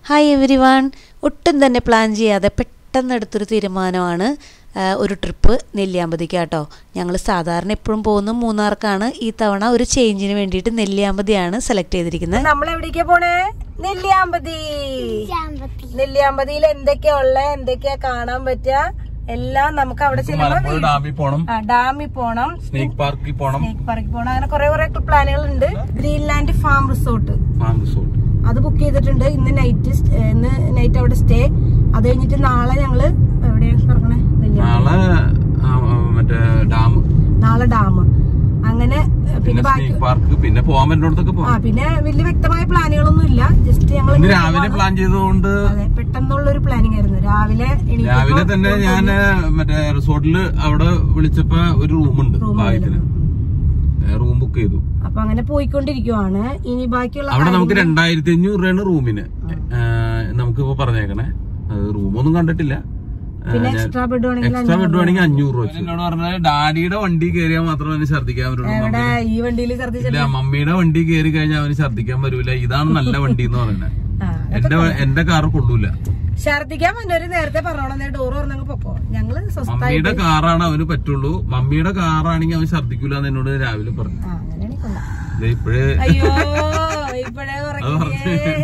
Hi every one ഒട്ടും തന്നെ plan ചെയ്യാതെ പെട്ടെന്ന് എടുത്തൊരു തീരുമാനമാണ് ആ, ഒരു ട്രിപ്പ് നെല്ലിയാമ്പതിക്ക് കേട്ടോ ഞങ്ങൾ സാധാരണ എപ്പോഴും പോകുന്ന മൂന്നാർക്കാണ് ഈ തവണ ഒരു ചേഞ്ചിന് വേണ്ടിയിട്ട് നെല്ലിയാമ്പതിയാണ് സെലക്ട് ചെയ്തിരിക്കുന്നത് നമ്മൾ എവിടേക്കാ പോണേ നെല്ലിയാമ്പതി നെല്ലിയാമ്പതിയിൽ എന്തൊക്കെയാ ഉള്ള എന്തൊക്കെയാ കാണാൻ പറ്റുക എല്ലാം നമുക്ക് അവിടെ മലമ്പുഴ ചെല്ലുമ്പോ ഡാമിൽ പോണം ആ, ഡാമിൽ പോണം സ്നേക് പാർക്കിൽ പോണം സ്നേക്ക് പാർക്കിൽ പോണം അങ്ങനെ കുറെ കുറെ പ്ലാനുകൾ ഉണ്ട് Greenland farm resort farm resort അത് ബുക്ക് ചെയ്തിട്ടുണ്ട് ഇന്ന് നൈറ്റ് ഇന്ന് നൈറ്റ് അവിടെ സ്റ്റേ അത് കഴിഞ്ഞിട്ട് നാളെ ഞങ്ങള് എവിടെയാ ഇറങ്ങണേ നെല്ലിയാമ്പതി. നാളെ ആ, ആ, മറ്റേ ഡാം നാളെ ഡാം അങ്ങനെ ഏ, പിന്നെ പിന്നെ ബാക്കി സ്നേക് പാർക്ക് പിന്നെ പോകാൻ പറ്റുന്നിടത്തൊക്കെ ആ പോകാം പിന്നെ വലിയ വ്യക്തമായ പ്ലാനുകളൊന്നും ഇല്ല ജസ്റ്റ് ഞങ്ങൾ ഇന്ന് രാവിലെ പ്ലാൻ ചെയ്തതുകൊണ്ട് അതെ പെട്ടെന്നുള്ള ഒരു പ്ലാനിങ് ആയിരുന്നു രാവിലെ എണീറ്റപ്പോ രാവിലെ തന്നെ ഞാൻ മറ്റേ റിസോർട്ടില് അവിടെ വിളിച്ചപ്പോ ഒരു റൂമുണ്ട് room ഭാഗ്യത്തിന് available. റൂം ബുക്ക് ചെയ്തു അപ്പൊ അങ്ങനെ പോയിക്കൊണ്ടിരിക്കുവാണ് ഇനി ബാക്കിയുള്ള അവിടെ നമുക്ക് രണ്ടായിരത്തി അഞ്ഞൂറ് രൂപയാണ് റൂമിന് നമുക്കിപ്പോ പറഞ്ഞേക്കണേ റൂമൊന്നും കണ്ടിട്ടില്ല ആ, പിന്നെ ഞാൻ- എക്സ്ട്രാ ബെഡ് വേണമെങ്കിൽ എക്സ്ട്രാ ബെഡ് വേണമെങ്കിൽ അഞ്ഞൂറ് രൂപ എന്നോട് പറഞ്ഞത് ഡാഡിയുടെ വണ്ടി കയറിയാൽ മാത്രമേ അവന് ഛർദ്ദിക്കാൻ പറ്റുള്ളൂ ഇവിടെ മമ്മി- ഈ വണ്ടിയിൽ ഛർദ്ദിച്ച ഇല്ല മമ്മിയുടെ വണ്ടി കയറി കഴിഞ്ഞാൽ അവന് ഛർദ്ദിക്കാൻ വരൂല ഇതാണ് നല്ല വണ്ടി എന്ന് പറയുന്നത് ആ, എന്റെ എന്റെ കാറ് കൊള്ളൂല ഛർദ്ദിക്കാൻ വന്നവര് നേരത്തെ പറഞ്ഞോളെ ഡോർ തുറന്നങ്ങ് പൊക്കോ ഞങ്ങള് സ്വസ്ഥായി മമ്മിയുടെ കാറാണ് അവന് പറ്റുള്ളൂ മമ്മിയുടെ കാറാണെങ്കിൽ അവൻ ഛർദ്ദിക്കൂല എന്ന് എന്നോട് രാവിലെ പറഞ്ഞു ആ അങ്ങനെയാണ് കൊള്ളാം ദേ ഇപ്പഴേ അയ്യോ ഇപ്പഴേ ഉറങ്ങിയേ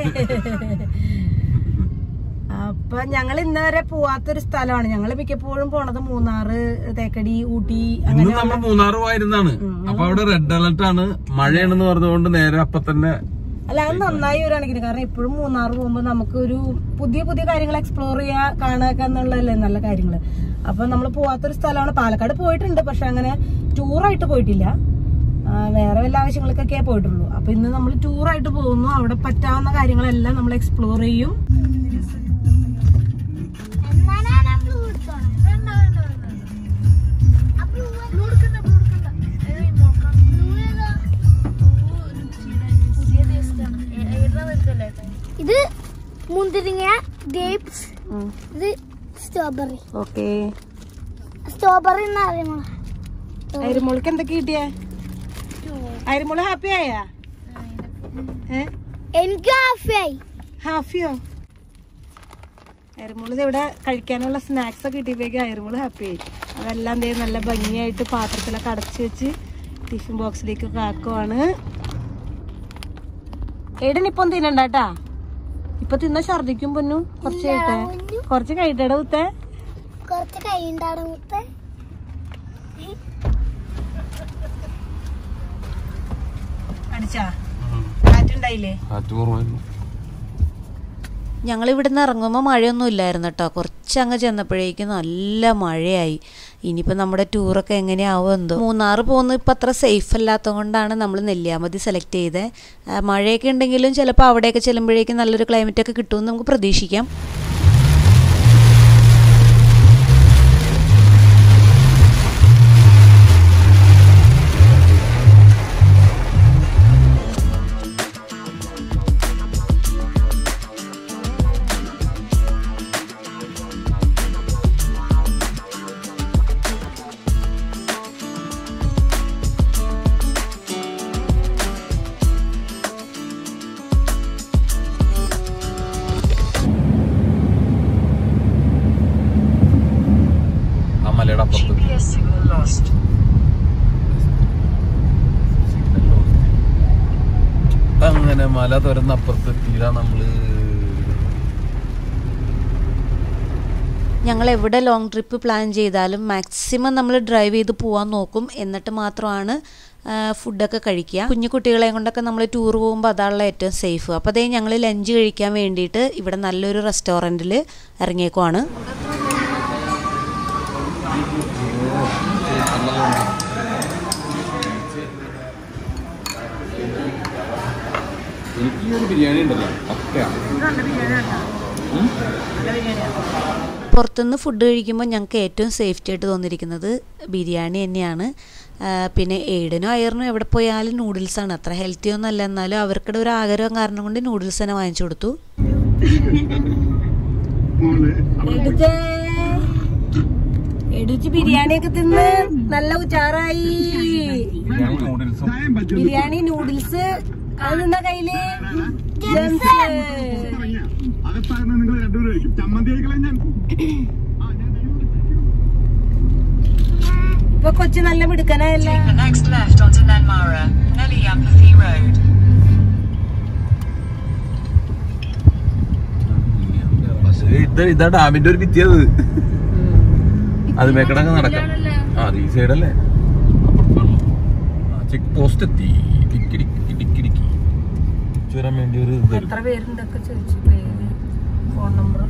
അപ്പൊ ഞങ്ങൾ ഇന്ന് വരെ പോവാത്തൊരു സ്ഥലമാണ് ഞങ്ങൾ മിക്കപ്പോഴും പോണത് മൂന്നാറ് തേക്കടി ഊട്ടി അങ്ങനെ ഇന്ന് നമ്മൾ മൂന്നാർ പോയിരുന്നാണ് അപ്പൊ അവിടെ റെഡ് അലർട്ട് ആണ് മഴയാണെന്ന് പറഞ്ഞതുകൊണ്ട് നേരെ അപ്പൊ തന്നെ അല്ല അത് നന്നായി ഒരു കണക്കിന് കാരണം എപ്പോഴും മൂന്നാർ പോകുമ്പോൾ നമുക്കൊരു പുതിയ പുതിയ കാര്യങ്ങൾ എക്സ്പ്ലോർ ചെയ്യാ കാണുക എന്നുള്ളതല്ലേ നല്ല കാര്യങ്ങള് അപ്പൊ നമ്മൾ പോവാത്തൊരു സ്ഥലമാണ് പാലക്കാട് പോയിട്ടുണ്ട് പക്ഷെ അങ്ങനെ ടൂറായിട്ട് പോയിട്ടില്ല ആ, വേറെ വല്ല ആവശ്യങ്ങൾക്കൊക്കെ പോയിട്ടുള്ളൂ അപ്പൊ ഇന്ന് നമ്മൾ ടൂറായിട്ട് പോകുന്നു അവിടെ പറ്റാവുന്ന കാര്യങ്ങളെല്ലാം നമ്മൾ എക്സ്പ്ലോർ ചെയ്യും ഇത് മുന്തിരിങ്ങ ഗ്രേപ്സ് ഇത് സ്ട്രോബെറി ഓക്കെ സ്ട്രോബെറി എന്ന് അറിയുമോ അരിമുളക്ക് എന്തൊക്കെ കിട്ടിയേ അരിമുള ഹാപ്പി ആയാ ഏ എനിക്ക് ഹാഫിയായി ഹാപ്പിയോ അരിമുള് ഇവിടെ കഴിക്കാനുള്ള സ്നാക്സ് ഒക്കെ കിട്ടിയപ്പോഴേക്കും അരിമുള് ഹാപ്പി ആയി അതെല്ലാം ദേ നല്ല ഭംഗിയായിട്ട് പാത്രത്തിലൊക്കെ അടച്ചു വെച്ച് ടിഫിൻ ബോക്സിലേക്ക് ആക്കുവാണ് ഏടൻ ഇപ്പം തിന്നണ്ടാട്ടാ ഇപ്പൊ തിന്ന ഛർദിക്കും പൊന്നു കുറച്ച് കഴിട്ടെ കുറച്ച് കഴിട്ടേടാ ഉത്തേ കുറച്ച് കൈ ഉണ്ടാണ് മുത്ത് അടിച്ചാ കാറ്റുണ്ടായില്ലേ കാറ്റുപൂർവ്വമായിരുന്നു ഞങ്ങൾ ഇവിടുന്ന് ഇറങ്ങുമ്പോൾ മഴയൊന്നും ഇല്ലായിരുന്നു കേട്ടോ കുറച്ചങ്ങ് ചെന്നപ്പോഴേക്കും നല്ല മഴയായി ഇനിയിപ്പോൾ നമ്മുടെ ടൂറൊക്കെ എങ്ങനെയാവും എന്തോ മൂന്നാർ പോകുന്നത് ഇപ്പം അത്ര സേഫ് അല്ലാത്തത് കൊണ്ടാണ് നമ്മൾ നെല്ലിയാമ്പതി സെലക്ട് ചെയ്തത് ആ, മഴയൊക്കെ ഉണ്ടെങ്കിലും ചിലപ്പോൾ അവിടെയൊക്കെ ചെല്ലുമ്പോഴേക്കും നല്ലൊരു ക്ലൈമറ്റ് ഒക്കെ കിട്ടുമെന്ന് നമുക്ക് പ്രതീക്ഷിക്കാം ആ മലയുടെ അപ്പുറത്ത് Signal lost. അങ്ങനെ മല തുറന്ന് അപ്പുറത്തെത്തിയില്ല നമ്മള് ഞങ്ങൾ എവിടെ ലോങ് ട്രിപ്പ് പ്ലാൻ ചെയ്താലും മാക്സിമം നമ്മൾ ഡ്രൈവ് ചെയ്ത് പോകാൻ നോക്കും എന്നിട്ട് മാത്രമാണ് ആ, ഫുഡൊക്കെ കഴിക്കുക കുഞ്ഞു കുട്ടികളെയും കൊണ്ടൊക്കെ നമ്മൾ ടൂർ പോകുമ്പോൾ അതാണല്ലോ ഏറ്റവും സേഫ് അപ്പോൾ അതേ ഞങ്ങൾ ലഞ്ച് കഴിക്കാൻ വേണ്ടിയിട്ട് ഇവിടെ നല്ലൊരു റെസ്റ്റോറൻറ്റിൽ ഇറങ്ങിയേക്കുവാണ് എനിക്ക് ഈ ഒരു ബിരിയാണി ഉണ്ടല്ലോ ഒക്കെയാണ് പുറത്തുനിന്ന് ഫുഡ് കഴിക്കുമ്പോൾ ഞങ്ങൾക്ക് ഏറ്റവും സേഫ്റ്റി ആയിട്ട് തോന്നിയിരിക്കുന്നത് ബിരിയാണി തന്നെയാണ് ആ, പിന്നെ എയ്ഡിനും അയറിനും എവിടെ പോയാലും നൂഡിൽസാണ് അത്ര ഹെൽത്തി ഒന്നും അല്ല എന്നാലും അവർക്കിടെ ഒരു ആഗ്രഹം കാരണം കൊണ്ട് നൂഡിൽസ് തന്നെ വാങ്ങിച്ചു കൊടുത്തു എടുത്തേ എടുത്ത് ബിരിയാണിയൊക്കെ തിന്ന് നല്ല ഉച്ചാറായി ബിരിയാണി നൂഡിൽസും ബിരിയാണി നൂഡിൽസ് അത് നിന്ന കയ്യില് ജംസ് ഇപ്പൊ കൊച്ചു നല്ല മിടുക്കനായല്ല The next left onto Nanmara, Nelly Road. പക്ഷേ ഇത് ഇതാ ഡാമിന്റെ ഒരു ഭിത്തിയത് അത് മേക്കടങ്ങ് നടക്കാം ആ ഈ സൈഡല്ലേ ചെക്ക് പോസ്റ്റ് എത്തി ഡിക്കിടിക്കി ഡിക്കിടിക്കി വരാൻ വേണ്ടി ഒരു ഇത് എത്ര പേരുണ്ടൊക്കെ ചോദിച്ചു പേര് ഫോൺ നമ്പർ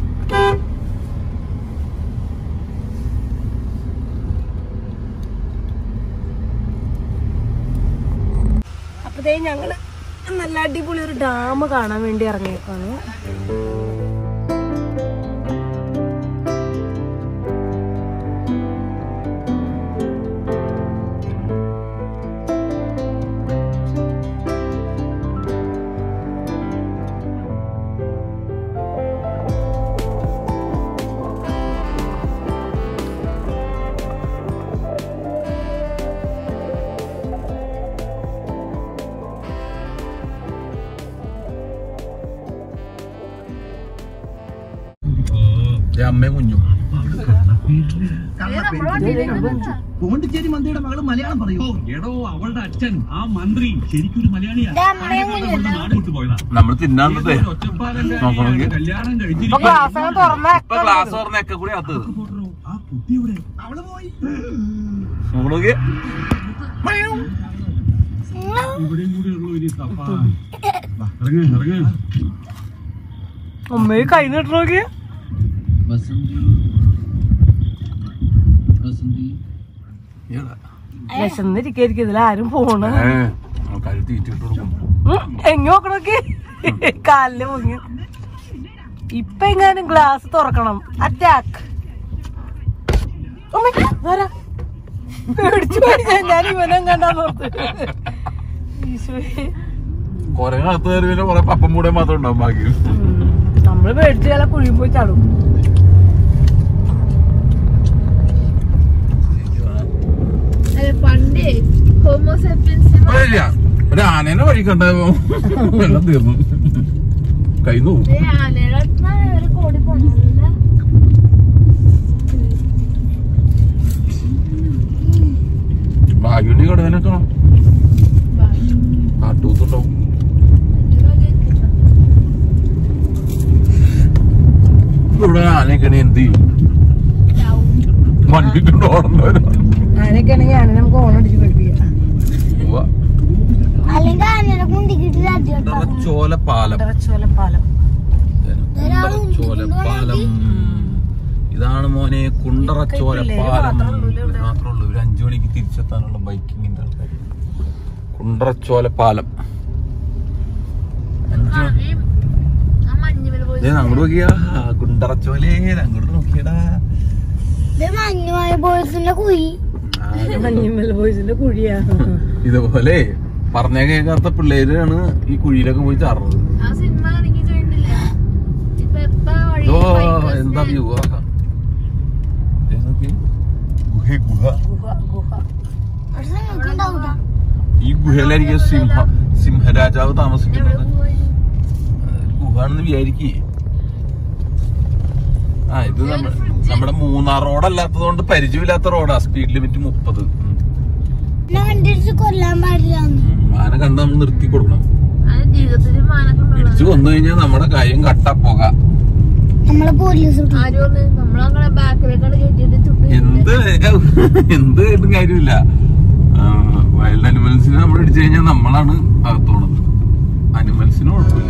അപ്പതേ ഞങ്ങള് നല്ല അടിപൊളി ഒരു ഡാം കാണാൻ വേണ്ടി ഇറങ്ങിയേക്കാണ് ദേ അമ്മയും കുഞ്ഞും പോണ്ടിച്ചേരി മന്ത്രിയുടെ മകള് മലയാളം പറയൂ എടോ അവളുടെ അച്ഛൻ ആ മന്ത്രി ശരിക്കൊരു മലയാളിയാണ് നാട് വിട്ടു പോയതാ നമ്മൾ തിന്നാണ്ടേ ഒറ്റപ്പാലന്റെ നോക്കണമെങ്കിൽ. കല്യാണം ഇപ്പൊ കഴിച്ചിരിക്കും ക്ലാസ് അങ്ങ് തുറന്ന ഇപ്പൊ ക്ലാസ് പറഞ്ഞൊക്കെ കൂടി അത് ആ കുട്ടി ഇവിടെ അവള് പോയി നോക്കണോക്കി ഇവിടെയും കൂടി ഉള്ളു ഇനി തപ്പാ ഇറങ്ങ ഇറങ്ങ അമ്മയെ കൈ നീട്ടു നോക്കിയ വിശന്നിരിക്കായിരിക്കും ഇതിൽ ആരും പോണ കഴുത്തി ഇട്ടിട്ട് കൊടുക്കും എങ്ങ നോക്കണോക്കി കാലില് പൊങ്ങി ഇപ്പൊ എങ്ങാനും ഗ്ലാസ് തുറക്കണം അറ്റാക്ക് പേടിച്ചു പോയി ഞാൻ. ഞാൻ ഇവനെ കണ്ടാന്ന് ഓർത്ത് ഈശോയെ. കൊറേ അകത്ത് കയറി പിന്നെ കൊറേ പപ്പം കൂടെ മാത്രം ഉണ്ടാവും ബാക്കി ഉം. നമ്മള് പേടിച്ച് ചില കുഴി പോയി ചാടും പണ്ടേ ഹോമോസെപ്പിയൻസ് ഇല്ല ഒരു ആനേനെ വഴി കണ്ട വെള്ളം തീർന്നു കൈ നോവും ആനയുടെ അടുത്താണ് ഒരു കോടി പോണതല്ല ഭാഗ്യുണ്ടി കടുവനൊക്കെ കാട്ടൂത്തുണ്ടാവും ഇവിടെ ആനയൊക്കെ എന്ത് ചെയ്യും വണ്ടി കൊണ്ട് ഓടുന്നവരോ ആനൊക്കെ ആണെങ്കിൽ ആന നമുക്ക് ഓണം അടിച്ച് പഠിപ്പിക്കാം ഉവ്വ. അല്ലെങ്കിൽ ആനയുടെ കുണ്ടിക്കിട്ട് രാജ്യം ചോല പാലം പാലം ചോല പാലം ഇതാണ് മോനെ കുണ്ടറച്ചോല പാലം മാത്രമേ ഉള്ളൂ ഒരു അഞ്ചു മണിക്ക് തിരിച്ചെത്താനുള്ള ബൈക്കിങ്ങിന്റെ ആൾക്കാർ കുണ്ടറച്ചോല പാലം അഞ്ചു മണി ആ മഞ്ഞുമല പോയി ദേ അങ്ങോട്ട് നോക്കിയാ കുണ്ടറച്ചോലേ അങ്ങോട്ട് നോക്കിയടാ ഇത് മഞ്ഞുമായ ബോയ്സിന്റെ കുഴി ആകെ മഞ്ഞുമൽ ബോയ്സിന്റെ കുഴിയാ ഇതുപോലെ പറഞ്ഞ കേൾക്കാത്ത പിള്ളേരാണ് ഈ കുഴിയിലൊക്കെ പോയി ചാടുന്നത് ആ സിനിമ എനിക്ക് ചെയ്യണ്ടില്ല ഇപ്പൊ എപ്പ വഴി ഓ bikers എന്താ നെ- വ്യൂ ഗുഹ ഗുഹ പക്ഷെ നിങ്ങൾക്ക് ഉണ്ടാവില്ല ഈ ഗുഹയിലായിരിക്കും സിംഹ സിംഹരാജാവ് എവിടെ താമസിക്കുന്നത് പോയി? ഗുഹാണെന്ന് വിചാരിക്കേ ആ ഇത് നമ്മ നമ്മുടെ മൂന്നാർ റോഡല്ലാത്തത് കൊണ്ട് പരിചയമില്ലാത്ത റോഡാ സ്പീഡ് ലിമിറ്റ് മുപ്പത് എന്നെ കണ്ടിട്ട് കൊല്ലാൻ പാടില്ല ആന കണ്ട് നമ്മൾ നിർത്തി കൊടുക്കണം അത് ജീവിതത്തിൽ മാനൊക്കെ ഇടിച്ചു കൊന്നു കഴിഞ്ഞാൽ നമ്മുടെ കാര്യം കട്ട പോക നമ്മളെ പോലീസ് ആരും ഒന്ന് നമ്മളങ്ങനെ ബാക്കിലേക്കാണ് കയറ്റിട്ട് ചുട്ടു എന്ത് എന്ത് കേട്ടും കാര്യമില്ല വൈൽഡ് അനിമൽസിനെ നമ്മൾ ഇടിച്ചു കഴിഞ്ഞാൽ നമ്മളാണ് അകത്തോണത് അനിമൽസിന് കുഴപ്പമില്ല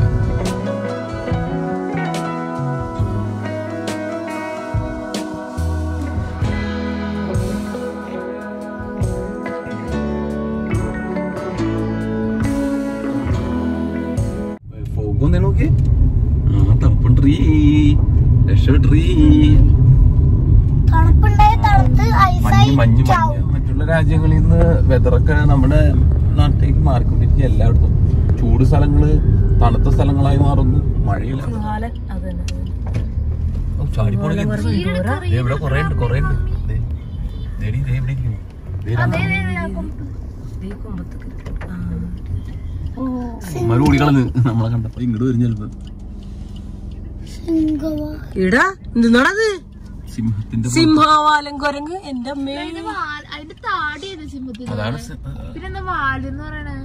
പോകുന്നേ നോക്കി ആ തണുപ്പുണ്ടീ രക്ഷപ്പെട്ടീ തണുപ്പുണ്ടായ തണുത്ത് മഞ്ഞ് ഐസായി മഞ്ഞ് ചാവും മഞ്ഞ് മറ്റുള്ള രാജ്യങ്ങളിൽ നിന്ന് വെതറൊക്കെ നമ്മുടെ നാട്ടിലേക്ക് മാറിക്കൊണ്ടിരിക്കുക എല്ലായിടത്തും ചൂട് സ്ഥലങ്ങള് തണുത്ത സ്ഥലങ്ങളായി മാറുന്നു മഴയില്ല സിംഹാലൻ അത് തന്നെ ഓ, ചാടിപ്പോണ എന്ത്? ദേ ഇവിടെ കൊറേ ഉണ്ട് കൊറേ ഉണ്ട് ദേ, ദേടി, ദേ ഇവിടെ ഇരിക്കുന്നു. ദേ രണ്ടെണ്ണം. ഈ കുമ്പത്തേക്ക് ഉമ്മാര് ഓടിക്കളഞ്ഞ് നമ്മളെ കണ്ടപ്പോ ഇങ്ങോട്ട് വരും ചെലപ്പോ സിംഗവാ ഇടാ എന്തിനാണത് സിംഹത്തിന്റെ സിംഹവാലൻ കുരങ്ങ് എന്റെ അമ്മേ അതിന്റെ വാൽ- അതിന്റെ താടിയാണ് സിംഹത്തിന് അതാണ് സി- പിന്നെ എന്താ വാലെന്ന് പറയണേ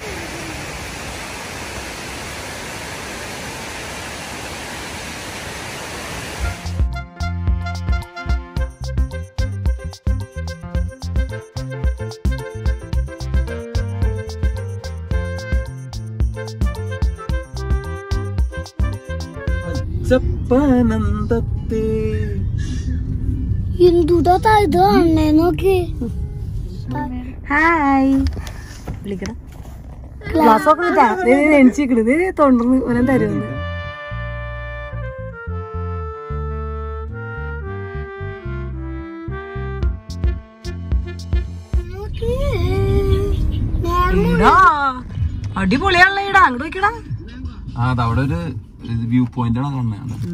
പച്ചപ്പനന്തത്തെ എന്തുടാ ഇത് അണ്ണേ നോക്കി ഹായ് വിളിക്കടാ ക്ലാസ് ഒക്കെ വിട്ടാ എണിച്ചിക്കണത് തൊണ്ടർന്ന് ഓനെ തരുന്നത് നോക്കി നേരം ഇടാ അടിപൊളിയാണല്ലോ ഇടാ അങ്ങോട്ട് നോക്കിടാ ആ അതവിടെ ഒരു വ്യൂ പോയിന്റ് ആണ് കാണുന്നത്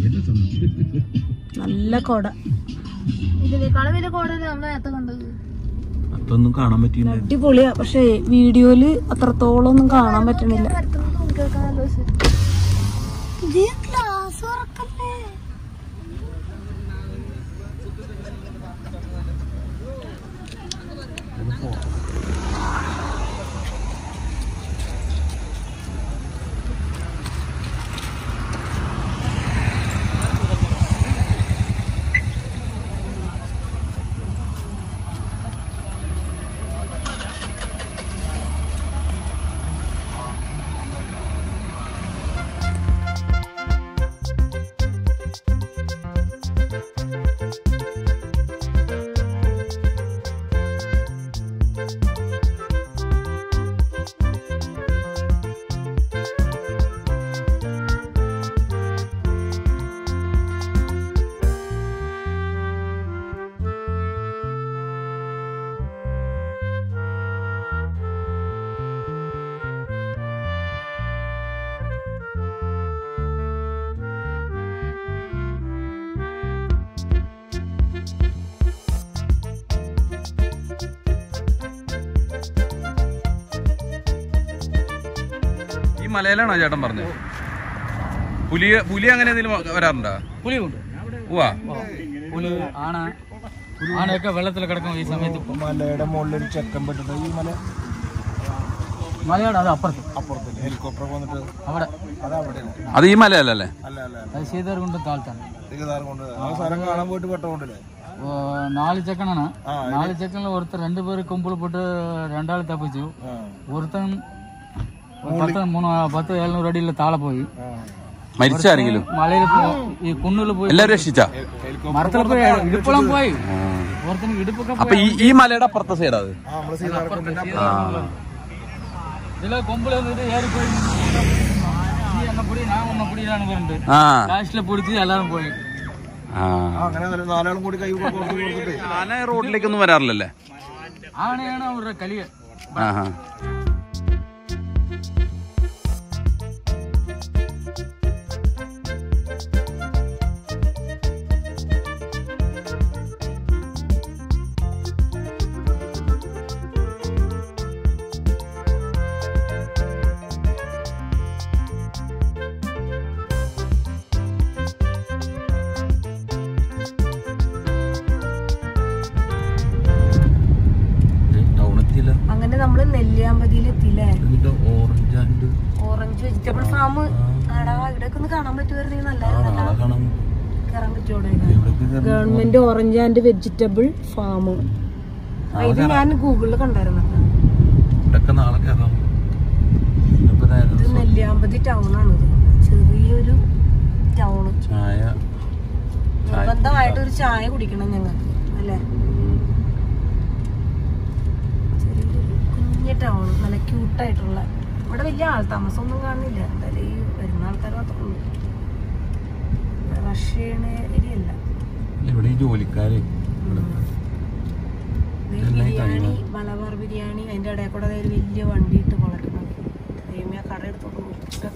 നല്ല കൊട ഇതിനേക്കാളും വലിയ കോടല്ലേ നമ്മൾ നേരത്തെ കണ്ടത് അതൊന്നും കാണാൻ പറ്റിയില്ല അടിപൊളിയാ പക്ഷെ വീഡിയോയില് അത്രത്തോളം ഒന്നും കാണാൻ പറ്റണില്ല അടുത്തുനിന്ന് തൂങ്ങി കേൾക്കാൻ നല്ല രസം. ഇത് ക്ലാസ് ഉറക്കല്ലേ ഈ മലയിലാണോ ചേട്ടൻ പറഞ്ഞത് പുലി പുലി അങ്ങനെ എന്തെങ്കിലും വരാറുണ്ടോ പുലിയുണ്ട് ഉവാ പുലി ആന ആനയൊക്കെ വെള്ളത്തിൽ കിടക്കും ഈ സമയത്ത് മലയുടെ മുകളിൽ ഒരു ചെക്കൻ പെട്ടിട്ട് ഈ മല മലയാണ് അത് അപ്പുറത്ത് അപ്പുറത്ത് ഹെലികോപ്റ്റർ വന്നിട്ട് അവിടെ അത് അവിടെ അത് ഈ മലയല്ലല്ലേ അല്ല അല്ല അത് സീതർ കൊണ്ട് താഴ്ത്താണ് തിരുതാറ് കൊണ്ട് ആ സ്ഥലം കാണാൻ പോയിട്ട് പെട്ടോണ്ടല്ലേ ഓ, നാല് ചെക്കനാണ് നാല് ചെക്കനിൽ ഒരുത്തർ രണ്ടു പേര് കുമ്പിൾ പോട്ട് രണ്ടാൾ തപ്പിച്ചു ഒരുത്തൻ ഒരു പത്ത് മൂന്ന് പത്ത് എഴുന്നൂറ് അടിയിൽ താഴെ പോയി മരിച്ചാരെങ്കിലും മലയിൽ ഈ കുന്നിൽ പോയി എല്ലാരും രക്ഷിച്ച മരത്തിൽ പോയി ഇടുപ്പോളം പോയി ഒരുത്തന് ഇടുപ്പൊക്കെ അപ്പൊ ഈ ഈ മലയുടെ അപ്പുറത്തെ സൈഡാ അത് ആ നമ്മള് സീതാറ് കൊണ്ടിട്ട് ഇതില് കൊമ്പിൽ വന്നിട്ട് ഏറി പോയി നീ എന്നെ പിടി ഞാൻ ഒന്നെ പിടിയാണ് പറഞ്ഞിട്ട് ആ ലാസ്റ്റില് പിടിച്ച് എല്ലാരും പോയി ആ അങ്ങനെ നല്ല നാലാളും കൂടി കൈ കൊടുത്ത് കൊടുത്തിട്ട് ആന റോഡിലേക്കൊന്നും വരാറില്ലല്ലേ ആനയാണ് അവരുടെ കളിയ ആ ആ. ഏ, ടൗണെത്തിയില്ല അങ്ങനെ നമ്മള് നെല്ലിയാമ്പതിയിലെത്തിയില്ലേ എന്നിട്ട് orange and orange vegetable farm ആടാ ഇവിടെയൊക്കെ ഒന്ന് കാണാൻ പറ്റുമായിരുന്നെങ്കിൽ ആ നല്ലതായിരുന്നല്ലോ നാളെ കാണാം കയറാൻ പറ്റുമോ ഇവിടെ? ഇവിടേക്ക് കയറി government orange and vegetable farm ഇത് ഞാൻ ഗൂഗിളിൽ കണ്ടായിരുന്നു ഇവിടൊക്കെ നാളെ കയറാം ഇന്നിപ്പോ നേരെ ഇത് നെല്ലിയാമ്പതി ടൗൺ ആണ് ഇത് ചെറിയൊരു ടൗണ് ചായ നിർബന്ധമായിട്ട് ഒരു ചായ കുടിക്കണം ഞങ്ങൾക്ക് അല്ലേ ചെറിയൊരു കുഞ്ഞ ടൗൺ നല്ല ക്യൂട്ടായിട്ടുള്ള ഇവിടെ വലിയ ആൾ താമസം ഒന്നും കാണുന്നില്ല എന്തായാലും ഈ വരുന്ന ആൾക്കാർ മാത്രമേ ഉള്ളൂ റഷ്യൻ ഏരിയ അല്ല ഇവിടെ ഈ ജോലിക്കാര് ഇവിടെ ദേ ഇതെല്ലാം ഈ ബിരിയാണി തമിഴ്. മലബാർ ബിരിയാണി അതിന്റെ ഇടയിൽ കൂടെ ദേ ഒരു വലിയ വണ്ടി ഇട്ട് വളർത്തുന്നത് ദൈവമേ ആ കട എടുത്തോണ്ട് നോക്കിയിട്ട്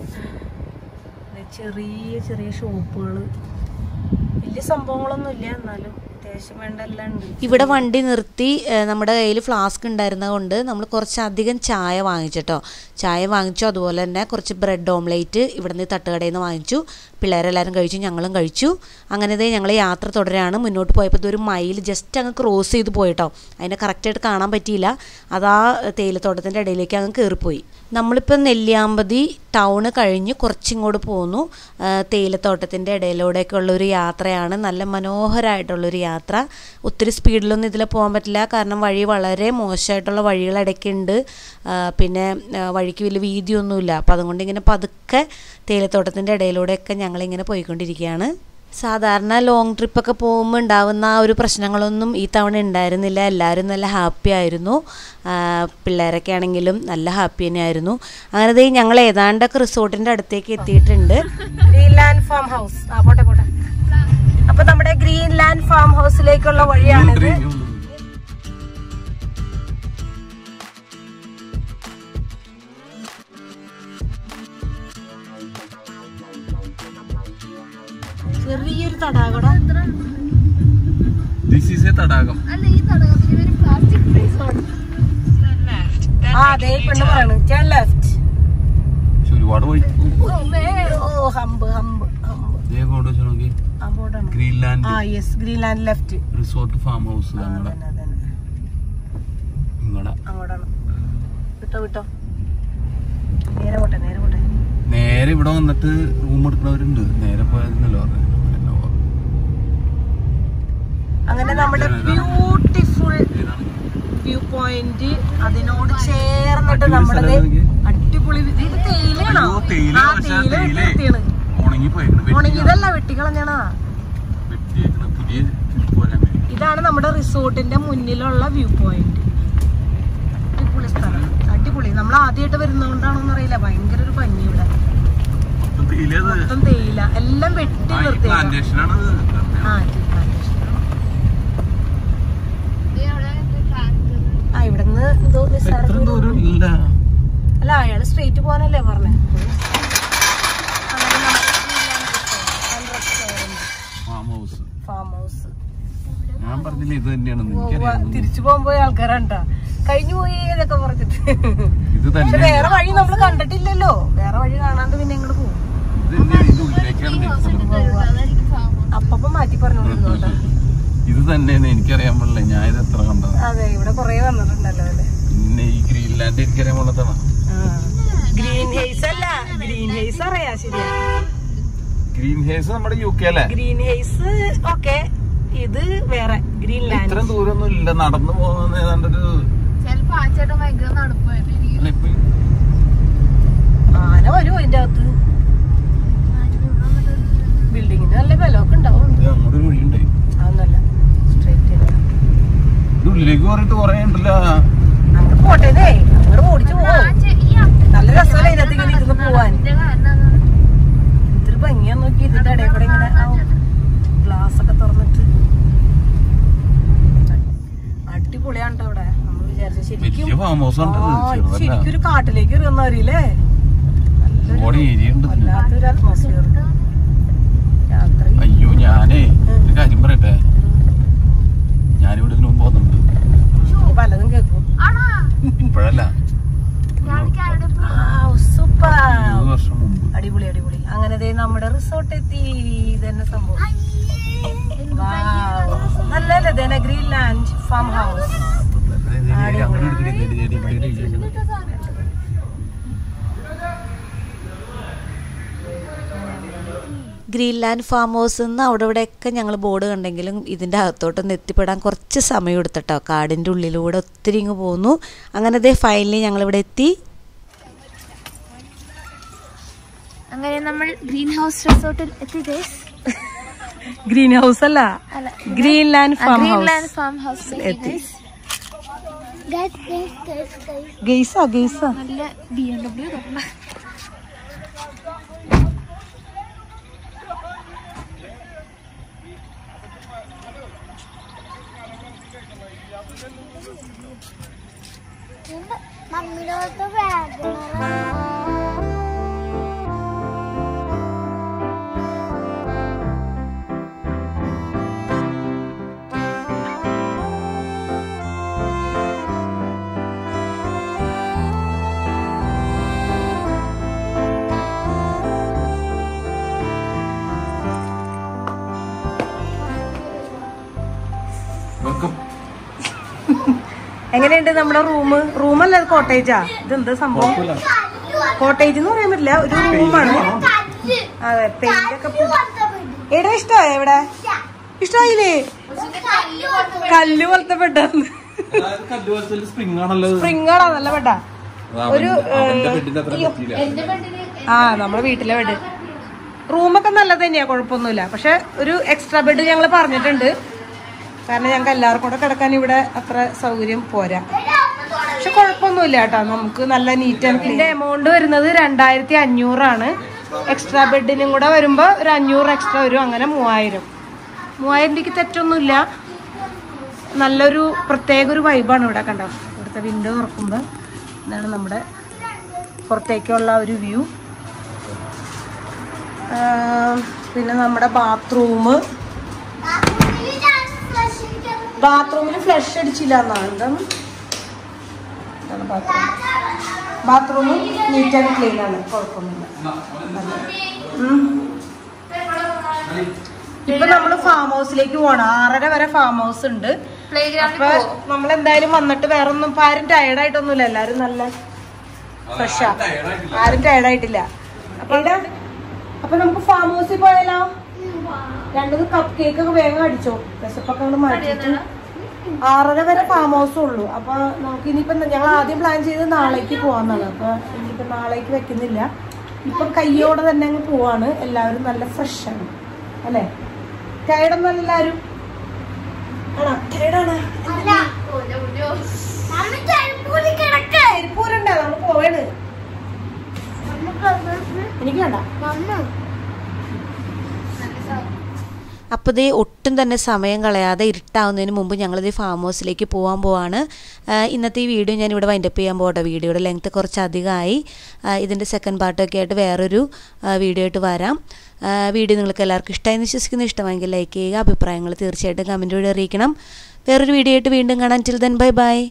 ദേ ചെറിയ ചെറിയ ഷോപ്പുകൾ വലിയ സംഭവങ്ങളൊന്നും ഇല്ല എന്നാലും അത്യാവശ്യം വേണ്ട എല്ലാം ഉണ്ട് ഇവിടെ വണ്ടി നിർത്തി ഏഹ്, നമ്മുടെ കയ്യിൽ ഫ്ലാസ്ക് ഉണ്ടായിരുന്നത് കൊണ്ട് നമ്മൾ കുറച്ചധികം ചായ വാങ്ങിച്ചിട്ടോ ചായ വാങ്ങിച്ചു അതുപോലെ തന്നെ കുറച്ച് ബ്രെഡ് ഓംലേറ്റ് ഇവിടെ നിന്ന് തട്ടുകടയിൽ നിന്ന് വാങ്ങിച്ചു പിള്ളേരെല്ലാവരും കഴിച്ചു ഞങ്ങളും കഴിച്ചു അങ്ങനെ ദേ ഞങ്ങൾ യാത്ര തുടരാണ് മുന്നോട്ട് പോയപ്പോൾ ഇതൊരു മൈൽ ജസ്റ്റ് അങ്ങ് ക്രോസ് ചെയ്ത് പോയിട്ടോ അതിനെ കറക്റ്റായിട്ട് കാണാൻ പറ്റിയില്ല അതാ തേയിലത്തോട്ടത്തിൻ്റെ ഇടയിലേക്ക് അങ്ങ് കയറിപ്പോയി നമ്മളിപ്പോൾ നെല്ലിയാമ്പതി ടൗണ് കഴിഞ്ഞ് കുറച്ചിങ്ങോട്ട് പോന്നു ആ, തേയിലത്തോട്ടത്തിൻ്റെ ഇടയിലൂടെയൊക്കെ ഉള്ളൊരു യാത്രയാണ് നല്ല മനോഹരമായിട്ടുള്ളൊരു യാത്ര ഒത്തിരി സ്പീഡിലൊന്നും ഇതിൽ പോകാൻ പറ്റില്ല കാരണം വഴി വളരെ മോശമായിട്ടുള്ള വഴികൾ ഇടയ്ക്കുണ്ട് ആ, പിന്നെ ആ, വഴിക്ക് വലിയ വീതിയൊന്നുമില്ല അപ്പോൾ അതുകൊണ്ട് ഇങ്ങനെ പതുക്കെ തേയിലത്തോട്ടത്തിൻ്റെ ഇടയിലൂടെയൊക്കെ ഞങ്ങളിങ്ങനെ പോയിക്കൊണ്ടിരിക്കുകയാണ് സാധാരണ ലോങ് ട്രിപ്പൊക്കെ പോകുമ്പോൾ ഉണ്ടാവുന്ന ആ ഒരു പ്രശ്നങ്ങളൊന്നും ഈ തവണ ഉണ്ടായിരുന്നില്ല എല്ലാവരും നല്ല ഹാപ്പി ആയിരുന്നു ആ, പിള്ളേരൊക്കെ ആണെങ്കിലും നല്ല ഹാപ്പി തന്നെയായിരുന്നു അങ്ങനെ ദേ ഞങ്ങൾ ഏതാണ്ടൊക്കെ റിസോർട്ടിൻ്റെ അടുത്തേക്ക് എത്തിയിട്ടുണ്ട് ഗ്രീൻലാൻഡ് ഫാം ഹൗസ് ആ പോട്ടെ പോട്ടെ അപ്പൊ നമ്മുടെ ഗ്രീൻലാൻഡ് ഫാം ഹൗസിലേക്കുള്ള വഴിയാണിത് ചെറിയൊരു തടാകട ദിസ് ഈസ് എ തടാകം അല്ല ഈ തടകത്തിന് ഒരു പ്ലാസ്റ്റിക് റിസോർട്ട് ആ അതെ പെണ്ണ് പറയണു ടേൺ ലെഫ്റ്റ് പക്ഷെ ഒരുപാട് വഴി ഓ ഹമ്പ് ഹമ്പ് ഹമ്പ് ഇതേക്കോട്ട് വെച്ച് നോക്കി ആ ബോർഡാണ് ഗ്രീൻലാൻഡ് ആ yes Greenland left resort farm house ഞങ്ങളുടെ അതന്നെ അതന്നെ നിങ്ങളുടെ അങ്ങോട്ടാണ് വിട്ടോ വിട്ടോ നേരെ പോട്ടെ നേരെ പോട്ടെ നേരെ ഇവിടെ വന്നിട്ട് റൂം എടുക്കുന്നവരുണ്ട് നേരെ പോയായിരുന്നല്ലോ അങ്ങനെ നമ്മുടെ ബ്യൂട്ടിഫുൾ വ്യൂ പോയിന്റ് അതിനോട് ചേർന്നിട്ട് അടിപൊളി നമ്മളത് സ്ഥലം നോക്കിയേ. അടിപൊളി ഇത് ഇത് തേയിലയാണോ തേയില ആ പക്ഷേ തേയില തേയില വെട്ടിയാണ് ഉണങ്ങി പോയേക്കണ് ഉണങ്ങിയതല്ല വെട്ടിക്കളഞ്ഞാണോ വെട്ടിയേക്കണ് പുതിയ trip വരാൻ വേണ്ടി ഇതാണ് നമ്മുടെ റിസോർട്ടിന്റെ മുന്നിലുള്ള വ്യൂ പോയിന്റ് അടിപൊളി സ്ഥലം അടിപൊളി നമ്മൾ ആദ്യമായിട്ട് വരുന്നോണ്ടാണോന്ന് അറിയില്ല ഭയങ്കര ഒരു ഭംഗി ഇവിടെ മൊത്തം തേയില അത് മൊത്തം തേയില എല്ലാം വെട്ടി ആ ഈ നിർത്തിയേക്കാം പ്ലാന്റേഷൻ ആണ് ആ tea plantation. അവിടെ ട്രാക്ടർ ആ ഇവിടുന്ന് എന്തോ നിസ്സാര എത്ര ദൂരം ദൂരം ഇല്ല അല്ല അയാള് സ്ട്രേറ്റ് പോകാനല്ലേ പറഞ്ഞേ ഫാം ഹൗസ് ഫാം ഹൗസ് ഞാൻ പറഞ്ഞില്ല ഇത് തന്നെയാണെന്ന് എനിക്കറിയാം തിരിച്ചു പോകുമ്പോ ആൾക്കാരാണ്ടാ കഴിഞ്ഞു പോയി എന്നൊക്കെ പറഞ്ഞിട്ട് ഇത് പക്ഷെ തന്നെ വേറെ വഴി നമ്മൾ കണ്ടിട്ടില്ലല്ലോ വേറെ വഴി കാണാണ്ട് പിന്നെ ഇങ്ങോട്ട് പോകും ഇത് തന്നെയാണ് ഇതിന്റെ ഉള്ളിലേക്കാണ് നിൽക്കുന്നത് അതായിരിക്കും ഫാം അപ്പൊ മാറ്റി പറഞ്ഞോണ്ടിരുന്നോട്ടെ ഇത് തന്നെയാണ് എനിക്കറിയാൻ പാടില്ല ഞാൻ ഇത് എത്ര കണ്ടത് അതെ ഇവിടെ കൊറേ വന്നിട്ടുണ്ടല്ലോ അല്ലേ പിന്നെ ഈ ഗ്രീൻലാൻഡ് എനിക്കറിയാൻ പാടില്ലാത്തതാണ് ഗ്രീൻ ഹെയ്സ് അല്ല ഗ്രീൻ ഹെയ്സ് അറിയാ ശരിയാ ഗ്രീൻ ഹേസ് നമ്മുടെ യു കെ അല്ലേ ഗ്രീൻ ഹെയ്സ് ഓക്കെ ഇത് വേറെ ഗ്രീൻ ലാൻഡ് ഇത്രയും ദൂരമൊന്നും ഇല്ല നടന്നു പോകുന്ന ഏതാണ്ടൊരു ചിലപ്പോ ആ ചേട്ടൻ ഭയങ്കര നടപ്പായിരുന്നു എനിക്ക് അല്ല ഇപ്പൊ ആന വരുമോ അതിന്റെ അകത്ത് ബിൽഡിങ്ങിന് നല്ല ബലമൊക്കെ ഉണ്ടാവും ഇത് അങ്ങോട്ടൊരു വഴിയുണ്ട് അതൊന്നല്ല സ്ട്രേറ്റ് ഇത് ഉള്ളിലേക്ക് പറഞ്ഞിട്ട് കൊറേ ഉണ്ടല്ലോ അങ്ങോട്ട് പോട്ടേന്നേ അങ്ങോട്ട് ഓടിച്ചു പോവോ ആ ചേ- ഈ അപ്പ- നല്ല രസമല്ലേ ഇതിനകത്ത് ഇങ്ങനെ ഇരുന്ന് പോവാൻ ഇതിന്റെ കാരണം ഇത്തിരി ഭംഗിയാ നോക്കി ഇതിന്റെ ഇടയിൽ കൂടെ ഇങ്ങനെ ഗ്ലാസ് ഒക്കെ തുറന്നിട്ട് അടിപൊളിയാണ് ട്ടോ അവിടെ നമ്മൾ വിചാരിച്ച ശരിക്കും വലിയ ഫാം ഹൗസ് ആ, ഉണ്ടത് ഇത് ചെറുതല്ല ശരിക്കും ഒരു കാട്ടിലേക്ക് ഇറങ്ങുന്നവരില്ലേ ഒരുപാട് ഏരിയ ഉണ്ട് ഇതിന്. വല്ലാത്തൊരു അറ്റ്മോസ്ഫിയർ രാത്രി അയ്യോ ഞാനേ ഒരു കാര്യം പറയട്ടെ ഞാനിവിടെ ഇതിനു മുമ്പ് വന്നിട്ടുണ്ട് ഇനി പലതും കേൾക്കും ആണോ ഇപ്പോഴല്ല ഞാൻ കാനഡ സൂപ്പർ ഇരുപത് വർഷം മുമ്പ് അടിപൊളി അടിപൊളി അങ്ങനെ ദേ നമ്മുടെ റിസോർട്ട് എത്തി ഇതന്നെ സംഭവം Wow. നല്ലല്ലേ ഇതന്നെ ഗ്രീൻലാൻഡ് ഫാം ഹൗസ് അങ്ങനെ എടുക്കണേ ചെടി ചെടി ചെടി ചെടി ഗ്രീൻലാൻഡ് ഫാം ഹൗസ് നിന്ന് അവിടെ ഇവിടെയൊക്കെ ഞങ്ങൾ ബോർഡ് കണ്ടെങ്കിലും ഇതിൻ്റെ അകത്തോട്ടൊന്ന് എത്തിപ്പെടാൻ കുറച്ച് സമയം എടുത്തിട്ടോ കാടിൻ്റെ ഉള്ളിലൂടെ ഒത്തിരി ഇങ്ങ് പോന്നു അങ്ങനെ ദേ ഫൈനലി ഞങ്ങളിവിടെ എത്തി അങ്ങനെ നമ്മൾ ഗ്രീൻ ഹൗസ് റിസോർട്ടിൽ എത്തി ഗൈസ് ഗ്രീൻ ഹൗസ് അല്ല അല്ല Greenland farm house Greenland farm house എത്തി Guys, guys, guys, guys. ഗെയ്സോ ഗെയ്സോ നല്ല ബി എം ഡബ്ല്യു തുറന്ന മമ്മിനോട്ട് വേദന എങ്ങനെയുണ്ട് നമ്മുടെ റൂം റൂമല്ല ഇത് കോട്ടേജാ ഇതെന്ത് സംഭവം കോട്ടേജ് എന്ന് പറയാൻ പറ്റില്ല ഒരു റൂമാണ് അതെ പെയിന്റ് ഒക്കെ പോ- എടാ ഇഷ്ടമായോ എവിടെ ഇഷ്ടമായില്ലേ കല്ല് പോലത്തെ ബെഡാന്ന് സ്പ്രിംഗ് ആണല്ലോ സ്പ്രിങ്ങാണോ നല്ല ബെഡാ ഒരു അവന്റെ ബെഡിന്റെ അത്ര പറ്റിയില്ല എന്റെ ബെഡിന് ആ നമ്മുടെ വീട്ടിലെ ബെഡ് റൂമൊക്കെ നല്ലത് തന്നെയാ കുഴപ്പമൊന്നുമില്ല പക്ഷെ ഒരു എക്സ്ട്രാ ബെഡ് ഞങ്ങൾ പറഞ്ഞിട്ടുണ്ട് കാരണം ഞങ്ങൾക്ക് എല്ലാവർക്കും കൂടെ കിടക്കാൻ ഇവിടെ അത്ര സൗകര്യം പോരാ പക്ഷെ കുഴപ്പമൊന്നുമില്ല കേട്ടോ നമുക്ക് നല്ല നീറ്റ് ആൻഡ് ക്ലീൻ എമൗണ്ട് വരുന്നത് രണ്ടായിരത്തി അഞ്ഞൂറാണ് എക്സ്ട്രാ ബെഡിനും കൂടെ വരുമ്പോൾ ഒരു അഞ്ഞൂറ് എക്സ്ട്രാ വരും അങ്ങനെ മൂവായിരം മൂവായിരം രൂപയ്ക്ക് തെറ്റൊന്നുമില്ല നല്ലൊരു പ്രത്യേക ഒരു വൈബാണ് ഇവിടെ കണ്ടോ ഇവിടുത്തെ വിൻഡോ തുറക്കുമ്പോൾ ഇതാണ് നമ്മുടെ പുറത്തേക്കുള്ള ഒരു വ്യൂ പിന്നെ നമ്മുടെ ബാത്റൂം ബാത്റൂമിൽ ഫ്ലഷ് അടിച്ചില്ല എന്നാണ് എന്താണ് ഇതാണ് bathroom bathroom neat and clean ആണ് കുഴപ്പമൊന്നുമില്ല ഉം. ഇപ്പൊ നമ്മള് ഫാം ഹൗസിലേക്ക് പോകണം ആറര വരെ ഫാം ഹൗസ് ഉണ്ട് അപ്പൊ നമ്മൾ എന്തായാലും വന്നിട്ട് വേറെ ഒന്നും ഇപ്പൊ ആരും ടയർഡ് ആയിട്ടൊന്നുമില്ല എല്ലാരും നല്ല ഫ്രഷാ ആരും ടയർഡ് ആയിട്ടില്ല അപ്പൊ ഇതാ അപ്പൊ നമുക്ക് ഫാം ഹൗസിൽ പോയാലോ രണ്ടു കപ്പ് കേക്ക് ഒക്കെ വേഗം അടിച്ചോ വിശപ്പൊക്കെ അങ്ങോട്ട് മാറ്റിയിട്ട് ആറര വരെ ഫാം ഹൗസ് ഉള്ളൂ അപ്പൊ നമുക്ക് ഇനിയിപ്പോ ഞങ്ങൾ ആദ്യം പ്ലാൻ ചെയ്ത് നാളേക്ക് പോവാന്നാണ് അപ്പൊ ഇനിയിപ്പോ നാളേക്ക് വെക്കുന്നില്ല ഇപ്പൊ കയ്യോടെ തന്നെ അങ്ങ് പോവാണ് എല്ലാവരും നല്ല ഫ്രഷ് ആണ് അല്ലേ ടയർഡൊന്നും എല്ലാരും ആണോ ടയർഡാണ് കരിപ്പൂരുണ്ടോ നമ്മൾ പോവാണ് എനിക്ക് വേണ്ട അപ്പോൾ ഇതേ ഒട്ടും തന്നെ സമയം കളയാതെ ഇരുട്ടാവുന്നതിന് മുമ്പ് ഞങ്ങളിത് ഫാം ഹൗസിലേക്ക് പോകാൻ പോവാണ് ആ, ഇന്നത്തെ ഈ വീഡിയോ ഞാൻ ഇവിടെ വൈൻഡപ്പ് ചെയ്യാൻ പോകട്ടെ വീഡിയോയുടെ ലെങ്ത് കുറച്ച് അധികമായി ആ, ഇതിൻ്റെ സെക്കൻഡ് പാർട്ടൊക്കെ ആയിട്ട് വേറൊരു ആ, വീഡിയോ ആയിട്ട് വരാം ആ, വീഡിയോ നിങ്ങൾക്ക് എല്ലാവർക്കും ഇഷ്ടമായി വിശ്വസിക്കുന്ന ഇഷ്ടമെങ്കിൽ ലൈക്ക് ചെയ്യുക അഭിപ്രായങ്ങൾ തീർച്ചയായിട്ടും കമൻറ്റ് വഴി അറിയിക്കണം വേറൊരു വീഡിയോ ആയിട്ട് വീണ്ടും കാണാൻ ചിൽ ദെൻ ബൈ ബൈ